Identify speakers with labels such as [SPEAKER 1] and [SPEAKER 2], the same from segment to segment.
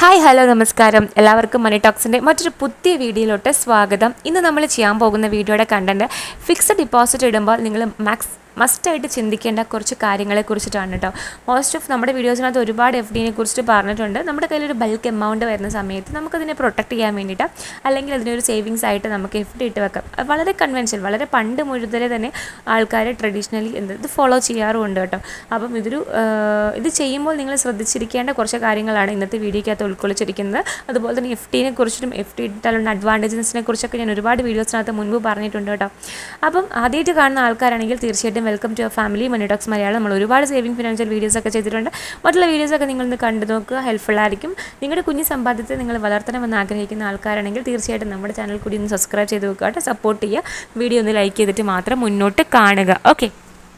[SPEAKER 1] hi hello നമസ്കാരം എല്ലാവർക്കും മണി ടോക്സിൻ്റെ മറ്റൊരു പുതിയ വീഡിയോയിലോട്ട് സ്വാഗതം ഇന്ന് നമ്മൾ ചെയ്യാൻ പോകുന്ന വീഡിയോയുടെ കണ്ടന്റ് ഫിക്സഡ് ഡിപ്പോസിറ്റ് ഇടുമ്പോൾ നിങ്ങൾ മാക്സ് മസ്റ്റായിട്ട് ചിന്തിക്കേണ്ട കുറച്ച് കാര്യങ്ങളെ കുറിച്ചിട്ടാണ് കേട്ടോ മോസ്റ്റ് ഓഫ് നമ്മുടെ വീഡിയോസിനകത്ത് ഒരുപാട് എഫ് ഡിനെ കുറിച്ചിട്ട് പറഞ്ഞിട്ടുണ്ട് നമ്മുടെ കയ്യിൽ ഒരു ബൾക്ക് എമൗണ്ട് വരുന്ന സമയത്ത് നമുക്കതിനെ പ്രൊട്ടക്ട് ചെയ്യാൻ വേണ്ടിയിട്ട് അല്ലെങ്കിൽ അതിനൊരു സേവിങ്സ് ആയിട്ട് നമുക്ക് എഫ് ഡി ഇട്ട് വെക്കാം അത് വളരെ കൺവെൻഷൻ വളരെ പണ്ട് മുഴുതലേ തന്നെ ആൾക്കാർ ട്രഡീഷണലി എന്ത് ഇത് ഫോളോ ചെയ്യാറുമുണ്ട് കേട്ടോ അപ്പം ഇതൊരു ആ, ഇത് ചെയ്യുമ്പോൾ നിങ്ങൾ ശ്രദ്ധിച്ചിരിക്കേണ്ട കുറച്ച് കാര്യങ്ങളാണ് ഇന്നത്തെ വീഡിയോയ്ക്കകത്ത് ഉൾക്കൊള്ളിച്ചിരിക്കുന്നത് അതുപോലെ തന്നെ എഫ് ടിനെ കുറിച്ചിട്ടും എഫ് ടി ഇട്ടാലുള്ള അഡ്വാൻറ്റേജസിനെ കുറിച്ചൊക്കെ ഞാൻ ഒരുപാട് വീഡിയോസിനകത്ത് മുൻപ് പറഞ്ഞിട്ടുണ്ട് കേട്ടോ അപ്പം ആദ്യമായിട്ട് കാണുന്ന ആൾക്കാരാണെങ്കിൽ തീർച്ചയായിട്ടും welcome to family money talks Malayalam നമ്മൾ ഒരുപാട് സേവിങ് ഫിനാൻഷ്യൽ വീഡിയോസ് ഒക്കെ ചെയ്തിട്ടുണ്ട് മറ്റുള്ള വീഡിയോസൊക്കെ നിങ്ങളൊന്ന് കണ്ടു നോക്കുക ഹെൽപ്ഫുൾ ആയിരിക്കും നിങ്ങളുടെ കുഞ്ഞു സമ്പാദ്യത്തെ നിങ്ങൾ വളർത്തണമെന്ന് ആഗ്രഹിക്കുന്ന ആൾക്കാരാണെങ്കിൽ തീർച്ചയായിട്ടും നമ്മുടെ ചാനൽ കൂടി ഒന്ന് സബ്സ്ക്രൈബ് ചെയ്ത് വെക്കുക കേട്ടോ സപ്പോർട്ട് ചെയ്യുക വീഡിയോ ഒന്ന് ലൈക്ക് ചെയ്തിട്ട് മാത്രം മുന്നോട്ട് കാണുക ഓക്കെ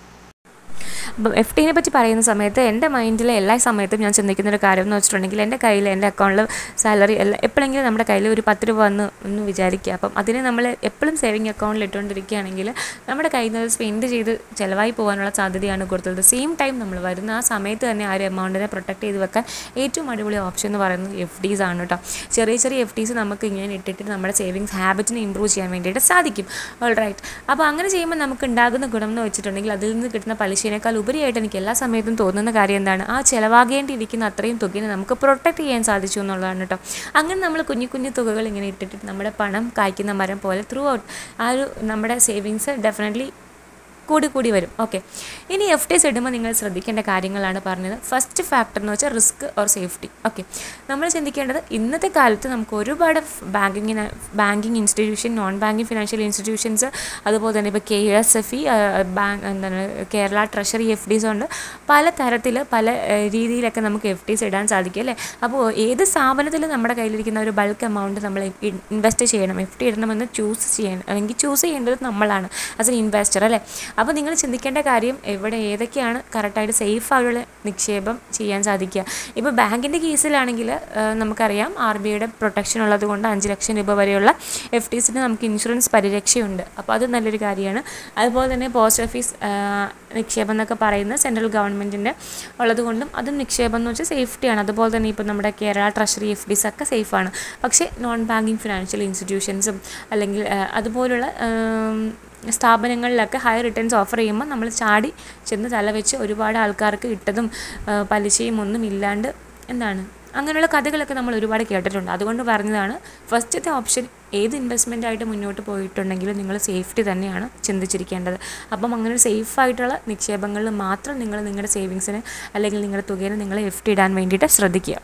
[SPEAKER 1] അപ്പം എഫ് ടിനെ പറ്റി പറയുന്ന സമയത്ത് എൻ്റെ മൈൻഡിൽ എല്ലാ സമയത്തും ഞാൻ ചിന്തിക്കുന്ന ഒരു കാര്യം എന്ന് വെച്ചിട്ടുണ്ടെങ്കിൽ എൻ്റെ കയ്യിൽ എൻ്റെ അക്കൗണ്ടിൽ സാലറി എല്ലാം എപ്പോഴെങ്കിലും നമ്മുടെ കയ്യിൽ ഒരു പത്ത് രൂപ വന്ന് ഒന്ന് വിചാരിക്കുക അപ്പം അതിനെ നമ്മൾ എപ്പോഴും സേവിങ് അക്കൗണ്ടിൽ ഇട്ടുകൊണ്ടിരിക്കുകയാണെങ്കിൽ നമ്മുടെ കയ്യിൽ നിന്ന് സ്പെൻഡ് ചെയ്ത് ചിലവായി പോകാനുള്ള സാധ്യതയാണ് കൊടുത്തത് സെയിം ടൈം നമ്മൾ വരുന്ന ആ സമയത്ത് തന്നെ ആ ഒരു എമൗണ്ടിനെ പ്രൊട്ടക്ട് ചെയ്ത് വെക്കാൻ ഏറ്റവും അടിപൊളി ഓപ്ഷൻ എന്ന് പറയുന്നത് എഫ് ഡീസ് ആണ് കേട്ടോ ചെറിയ ചെറിയ എഫ് ഡീസ് നമുക്ക് ഇങ്ങനെ ഇട്ടിട്ട് നമ്മുടെ സേവിങ്സ് ഹാബിറ്റിനെ ഇമ്പ്രൂവ് ചെയ്യാൻ വേണ്ടിയിട്ട് സാധിക്കും ഓൾ റൈറ്റ് അപ്പോൾ അങ്ങനെ ചെയ്യുമ്പോൾ നമുക്ക് ഉണ്ടാകുന്ന ഗുണം എന്ന് വെച്ചിട്ടുണ്ടെങ്കിൽ അതിൽ നിന്ന് കിട്ടുന്ന പലിശയേക്കാൾ ഉപരിയായിട്ട് എനിക്ക് എല്ലാ സമയത്തും തോന്നുന്ന കാര്യം എന്താണ് ആ ചിലവാകേണ്ടിയിരിക്കുന്ന അത്രയും തുകയെ നമുക്ക് പ്രൊട്ടക്ട് ചെയ്യാൻ സാധിച്ചു എന്നുള്ളതാണ് കേട്ടോ അങ്ങനെ നമ്മൾ കുഞ്ഞു കുഞ്ഞു തുകകൾ ഇങ്ങനെ ഇട്ടിട്ട് നമ്മുടെ പണം കായ്ക്കുന്ന മരം പോലെ ത്രൂ ഔട്ട് ആ ഒരു നമ്മുടെ സേവിങ്സ് ഡെഫിനറ്റ്ലി കൂടി കൂടി വരും ഓക്കെ ഇനി എഫ് ടിസ് ഇടുമ്പോൾ നിങ്ങൾ ശ്രദ്ധിക്കേണ്ട കാര്യങ്ങളാണ് പറഞ്ഞത് ഫസ്റ്റ് ഫാക്ടർ എന്ന് വെച്ചാൽ റിസ്ക് ഓർ സേഫ്റ്റി ഓക്കെ നമ്മൾ ചിന്തിക്കേണ്ടത് ഇന്നത്തെ കാലത്ത് നമുക്ക് ഒരുപാട് ബാങ്കിങ്ങിന് banking institution non banking financial institutions അതുപോലെ തന്നെ ഇപ്പോൾ K S F E bank എന്താണ് കേരള ട്രഷറി എഫ് ഡിസ് ഉണ്ട് പല തരത്തിൽ പല ഏഹ്, രീതിയിലൊക്കെ നമുക്ക് എഫ് ഡിസ് ഇടാൻ സാധിക്കും അല്ലേ അപ്പോൾ ഏത് സ്ഥാപനത്തിൽ നമ്മുടെ കയ്യിലിരിക്കുന്ന ഒരു ബൾക്ക് എമൗണ്ട് നമ്മൾ ഇൻവെസ്റ്റ് ചെയ്യണം എഫ് ഡി ഇടണമെന്ന് ചൂസ് ചെയ്യണം അല്ലെങ്കിൽ ചൂസ് ചെയ്യേണ്ടത് നമ്മളാണ് ആസ് എൻ ഇൻവെസ്റ്റർ അല്ലേ അപ്പോൾ നിങ്ങൾ ചിന്തിക്കേണ്ട കാര്യം എവിടെ ഏതൊക്കെയാണ് കറക്റ്റായിട്ട് സേഫ് ആയിട്ടുള്ള നിക്ഷേപം ചെയ്യാൻ സാധിക്കുക ഇപ്പോൾ ബാങ്കിൻ്റെ കേസിലാണെങ്കിൽ നമുക്കറിയാം ആർ ബി ഐയുടെ പ്രൊട്ടക്ഷൻ ഉള്ളത് കൊണ്ട് അഞ്ച് ലക്ഷം രൂപ വരെയുള്ള എഫ് ടിസിന് നമുക്ക് ഇൻഷുറൻസ് പരിരക്ഷയുണ്ട് അപ്പോൾ അത് നല്ലൊരു കാര്യമാണ് അതുപോലെ തന്നെ പോസ്റ്റ് ഓഫീസ് ആ, നിക്ഷേപം എന്നൊക്കെ പറയുന്നത് സെൻട്രൽ ഗവൺമെൻറ്റിൻ്റെ ഉള്ളത് കൊണ്ടും അതും നിക്ഷേപം എന്ന് വെച്ചാൽ സേഫ്റ്റിയാണ് അതുപോലെ തന്നെ ഇപ്പോൾ നമ്മുടെ കേരള ട്രഷറി എഫ് ഡിസ് ഒക്കെ സേഫാണ് പക്ഷേ നോൺ ബാങ്കിങ് ഫിനാൻഷ്യൽ ഇൻസ്റ്റിറ്റ്യൂഷൻസും അല്ലെങ്കിൽ ആ, അതുപോലുള്ള ആം, സ്ഥാപനങ്ങളിലൊക്കെ ഹൈ റിട്ടേൺസ് ഓഫർ ചെയ്യുമ്പോൾ നമ്മൾ ചാടി ചെന്ന് തല വെച്ച് ഒരുപാട് ആൾക്കാർക്ക് ഇട്ടതും ആ, പലിശയും ഒന്നും ഇല്ലാണ്ട് എന്താണ് അങ്ങനെയുള്ള കഥകളൊക്കെ നമ്മൾ ഒരുപാട് കേട്ടിട്ടുണ്ട് അതുകൊണ്ട് പറഞ്ഞതാണ് ഫസ്റ്റത്തെ ഓപ്ഷൻ ഏത് ഇൻവെസ്റ്റ്മെൻ്റ് ആയിട്ട് മുന്നോട്ട് പോയിട്ടുണ്ടെങ്കിലും നിങ്ങൾ സേഫ്റ്റി തന്നെയാണ് ചിന്തിച്ചിരിക്കേണ്ടത് അപ്പം അങ്ങനെ ഒരു സേഫ് ആയിട്ടുള്ള നിക്ഷേപങ്ങളിൽ മാത്രം നിങ്ങൾ നിങ്ങളുടെ സേവിങ്സിന് അല്ലെങ്കിൽ നിങ്ങളുടെ തുകയിൽ നിങ്ങൾ എഫ് ടി ഇടാൻ വേണ്ടിയിട്ട് ശ്രദ്ധിക്കുക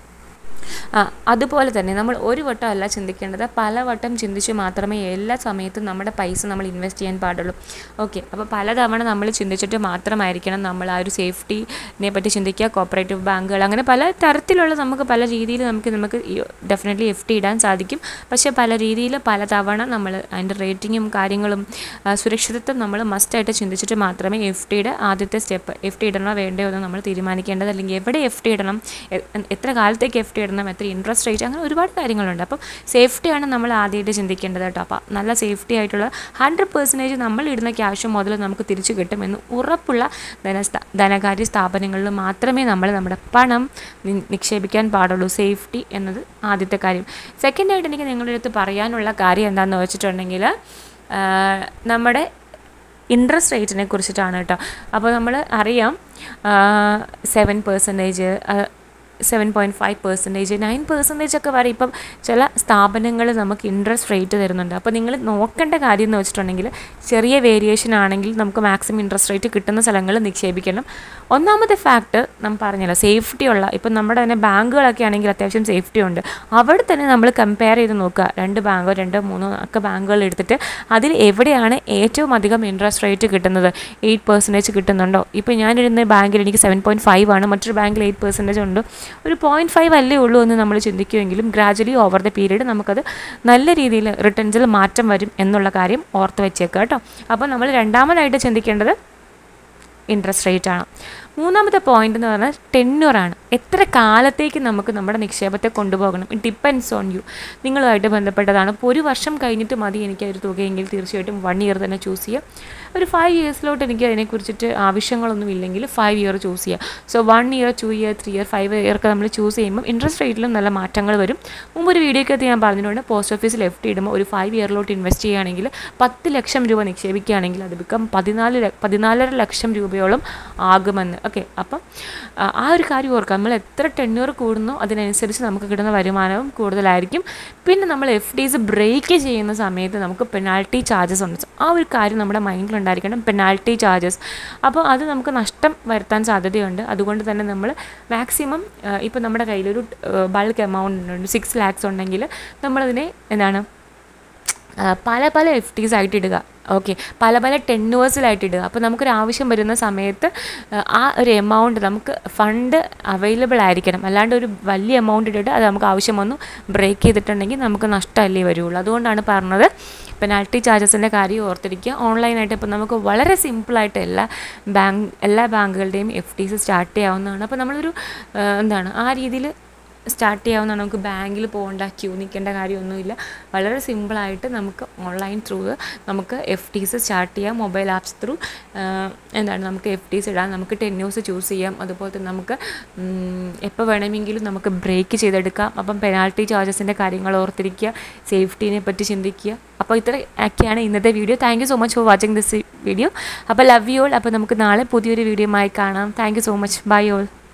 [SPEAKER 1] ആ അതുപോലെ തന്നെ നമ്മൾ ഒരു വട്ടം അല്ല ചിന്തിക്കേണ്ടത് പല വട്ടം ചിന്തിച്ച് മാത്രമേ എല്ലാ സമയത്തും നമ്മുടെ പൈസ നമ്മൾ ഇൻവെസ്റ്റ് ചെയ്യാൻ പാടുള്ളൂ ഓക്കെ അപ്പോൾ പലതവണ നമ്മൾ ചിന്തിച്ചിട്ട് മാത്രമായിരിക്കണം നമ്മൾ ആ ഒരു സേഫ്റ്റിനെ പറ്റി ചിന്തിക്കുക കോപ്പറേറ്റീവ് ബാങ്കുകൾ അങ്ങനെ പല തരത്തിലുള്ള നമുക്ക് പല രീതിയിൽ നമുക്ക് നമുക്ക് ഡെഫിനറ്റ്ലി എഫ് ടി ഇടാൻ സാധിക്കും പക്ഷേ പല രീതിയിൽ പല തവണ നമ്മൾ അതിൻ്റെ റേറ്റിങ്ങും കാര്യങ്ങളും ആ, സുരക്ഷിതത്വം നമ്മൾ മസ്റ്റായിട്ട് ചിന്തിച്ചിട്ട് മാത്രമേ എഫ് ടിയുടെ ആദ്യത്തെ സ്റ്റെപ്പ് എഫ് ടി ഇടണോ വേണ്ടയോ എന്ന് നമ്മൾ തീരുമാനിക്കേണ്ടത് അല്ലെങ്കിൽ എവിടെ എഫ് ടി ഇടണം എ- എത്ര കാലത്തേക്ക് എഫ് ടി ഇടണം എത്ര ഇൻട്രസ്റ്റ് റേറ്റ് അങ്ങനെ ഒരുപാട് കാര്യങ്ങളുണ്ട് അപ്പം സേഫ്റ്റിയാണ് നമ്മൾ ആദ്യമായിട്ട് ചിന്തിക്കേണ്ടത് കേട്ടോ അപ്പോൾ നല്ല സേഫ്റ്റി ആയിട്ടുള്ള ഹൺഡ്രഡ് പെർസെൻറ്റേജ് നമ്മൾ ഇടുന്ന ക്യാഷ് മുതൽ നമുക്ക് തിരിച്ചു കിട്ടുമെന്ന് ഉറപ്പുള്ള ധനസ്ഥാ ധനകാര്യ സ്ഥാപനങ്ങളിൽ മാത്രമേ നമ്മൾ നമ്മുടെ പണം നി- നിക്ഷേപിക്കാൻ പാടുള്ളൂ സേഫ്റ്റി എന്നത് ആദ്യത്തെ കാര്യം സെക്കൻഡായിട്ട് എനിക്ക് നിങ്ങളുടെ അടുത്ത് പറയാനുള്ള കാര്യം എന്താണെന്ന് വെച്ചിട്ടുണ്ടെങ്കിൽ ആ, നമ്മുടെ ഇൻട്രസ്റ്റ് റേറ്റിനെ കുറിച്ചിട്ടാണ് കേട്ടോ അപ്പോൾ നമ്മൾ അറിയാം seven percentage seven point five percentage nine percentage ഒക്കെ വരെ ഇപ്പം ചില സ്ഥാപനങ്ങൾ നമുക്ക് ഇൻട്രസ്റ്റ് റേറ്റ് തരുന്നുണ്ട് അപ്പോൾ നിങ്ങൾ നോക്കേണ്ട കാര്യം എന്ന് വെച്ചിട്ടുണ്ടെങ്കിൽ ചെറിയ വേരിയേഷൻ ആണെങ്കിൽ നമുക്ക് മാക്സിമം ഇൻട്രസ്റ്റ് റേറ്റ് കിട്ടുന്ന സ്ഥലങ്ങളിൽ നിക്ഷേപിക്കണം ഒന്നാമത്തെ ഫാക്ട് നമ്മൾ പറഞ്ഞല്ലോ സേഫ്റ്റി ഉള്ള ഇപ്പം നമ്മുടെ തന്നെ ബാങ്കുകളൊക്കെ ആണെങ്കിൽ അത്യാവശ്യം സേഫ്റ്റി ഉണ്ട് അവിടെ തന്നെ നമ്മൾ കമ്പയർ ചെയ്ത് നോക്കുക രണ്ട് ബാങ്കോ രണ്ടോ മൂന്നോ ഒക്കെ ബാങ്കുകൾ എടുത്തിട്ട് അതിൽ എവിടെയാണ് ഏറ്റവും അധികം ഇൻട്രസ്റ്റ് റേറ്റ് കിട്ടുന്നത് എയ്റ്റ് പെർസെൻറ്റേജ് കിട്ടുന്നുണ്ടോ ഇപ്പോൾ ഞാനിരുന്ന ബാങ്കിൽ എനിക്ക് സെവൻ പോയിൻറ്റ് ഫൈവ് ആണ് മറ്റൊരു ബാങ്കിൽ എയ്റ്റ് പെർസെൻറ്റേജ് ഉണ്ട് ഒരു പോയിൻറ്റ് ഫൈവ് അല്ലേ ഉള്ളൂ എന്ന് നമ്മൾ ചിന്തിക്കുമെങ്കിലും ഗ്രാജുവലി ഓവർ ദ പീരീഡ് നമുക്കത് നല്ല രീതിയിൽ റിട്ടേൺസിൽ മാറ്റം വരും എന്നുള്ള കാര്യം ഓർത്ത് വെച്ചേക്കുക കേട്ടോ അപ്പോൾ നമ്മൾ രണ്ടാമതായിട്ട് ചിന്തിക്കേണ്ടത് ഇൻട്രസ്റ്റ് റേറ്റ് ആണ് മൂന്നാമത്തെ പോയിന്റ് എന്ന് പറഞ്ഞാൽ ടെന്യൂറാണ് എത്ര കാലത്തേക്ക് നമുക്ക് നമ്മുടെ നിക്ഷേപത്തെ കൊണ്ടുപോകണം ഇറ്റ് ഡിപ്പെൻസ് ഓൺ യു നിങ്ങളുമായിട്ട് ബന്ധപ്പെട്ടതാണ് ഇപ്പോൾ ഒരു വർഷം കഴിഞ്ഞിട്ട് മതി എനിക്ക് ഒരു തുകയെങ്കിൽ തീർച്ചയായിട്ടും വൺ ഇയർ തന്നെ ചൂസ് ചെയ്യുക ഒരു ഫൈവ് ഇയേഴ്സിലോട്ട് എനിക്ക് അതിനെക്കുറിച്ചിട്ട് ആവശ്യങ്ങളൊന്നും ഇല്ലെങ്കിൽ ഫൈവ് ഇയർ ചൂസ് ചെയ്യുക so one year two year three year five year ഒക്കെ നമ്മൾ ചൂസ് ചെയ്യുമ്പോൾ ഇൻട്രസ്റ്റ് റേറ്റിലും നല്ല മാറ്റങ്ങൾ വരും മുമ്പ് ഒരു വീഡിയോക്കകത്ത് ഞാൻ പറഞ്ഞിട്ടുണ്ട് പോസ്റ്റ് ഓഫീസിൽ എഫ് ടി ഇടുമ്പോൾ ഒരു ഫൈവ് ഇയറിലോട്ട് ഇൻവെസ്റ്റ് ചെയ്യുകയാണെങ്കിൽ പത്ത് ലക്ഷം രൂപ നിക്ഷേപിക്കുകയാണെങ്കിൽ അത് ബിക്കം പതിനാല് ല- പതിനാലര ലക്ഷം രൂപയോളം ആകുമെന്ന് ഓക്കെ അപ്പം ആ, ആ ഒരു കാര്യം ഓർക്കാം നമ്മൾ എത്ര ടെന്നൂർ കൂടുന്നോ അതിനനുസരിച്ച് നമുക്ക് കിട്ടുന്ന വരുമാനവും കൂടുതലായിരിക്കും പിന്നെ നമ്മൾ എഫ് ഡീസ് ബ്രേക്ക് ചെയ്യുന്ന സമയത്ത് നമുക്ക് പെനാൽറ്റി ചാർജസ് ഉണ്ട് ആ ഒരു കാര്യം നമ്മുടെ മൈൻഡിലുണ്ടായിരിക്കണം പെനാൽറ്റി ചാർജസ് അപ്പോൾ അത് നമുക്ക് നഷ്ടം വരുത്താൻ സാധ്യതയുണ്ട് അതുകൊണ്ട് തന്നെ നമ്മൾ മാക്സിമം ഇപ്പോൾ നമ്മുടെ കയ്യിലൊരു ബൾക്ക് എമൗണ്ട് ഉണ്ട് സിക്സ് ലാക്സ് ഉണ്ടെങ്കിൽ നമ്മളതിനെ എന്താണ് ആ, പല പല എഫ് ടീസ് ആയിട്ട് ഇടുക ഓക്കെ പല പല ടെന്നേഴ്സിലായിട്ട് ഇടുക അപ്പോൾ നമുക്കൊരു ആവശ്യം വരുന്ന സമയത്ത് ആ, ആ ഒരു എമൗണ്ട് നമുക്ക് ഫണ്ട് അവൈലബിൾ ആയിരിക്കണം അല്ലാണ്ട് ഒരു വലിയ എമൗണ്ട് ഇട്ടിട്ട് അത് നമുക്ക് ആവശ്യം വന്നു ബ്രേക്ക് ചെയ്തിട്ടുണ്ടെങ്കിൽ നമുക്ക് നഷ്ടമല്ലേ വരുള്ളൂ അതുകൊണ്ടാണ് പറഞ്ഞത് പെനാൽറ്റി ചാർജസിൻ്റെ കാര്യം ഓർത്തിരിക്കുക ഓൺലൈനായിട്ട് ഇപ്പോൾ നമുക്ക് വളരെ സിമ്പിളായിട്ട് എല്ലാ ബാങ്ക് എല്ലാ ബാങ്കുകളുടെയും എഫ് ടീസ് സ്റ്റാർട്ട് ചെയ്യാവുന്നതാണ് അപ്പോൾ നമ്മളൊരു ആ, എന്താണ് ആ രീതിയിൽ സ്റ്റാർട്ട് ചെയ്യാവുന്നതാണ് നമുക്ക് ബാങ്കിൽ പോകേണ്ട ക്യൂ നിൽക്കേണ്ട കാര്യമൊന്നുമില്ല വളരെ സിമ്പിളായിട്ട് നമുക്ക് ഓൺലൈൻ ത്രൂ നമുക്ക് എഫ് ടീസ് സ്റ്റാർട്ട് ചെയ്യാം മൊബൈൽ ആപ്സ് ത്രൂ എന്താണ് നമുക്ക് എഫ് ടീസ് ഇടാം നമുക്ക് ടെന്യൂസ് ചൂസ് ചെയ്യാം അതുപോലെ തന്നെ നമുക്ക് എപ്പോൾ വേണമെങ്കിലും നമുക്ക് ബ്രേക്ക് ചെയ്തെടുക്കാം അപ്പം പെനാൽറ്റി ചാർജസിൻ്റെ കാര്യങ്ങൾ ഓർത്തിരിക്കുക സേഫ്റ്റീനെ പറ്റി ചിന്തിക്കുക അപ്പോൾ ഇത്ര ഒക്കെയാണ് ഇന്നത്തെ video thank you so much for watching this video അപ്പോൾ ലവ് യു ഓൾ അപ്പോൾ നമുക്ക് നാളെ പുതിയൊരു വീഡിയോയുമായി കാണാം thank you so much bye all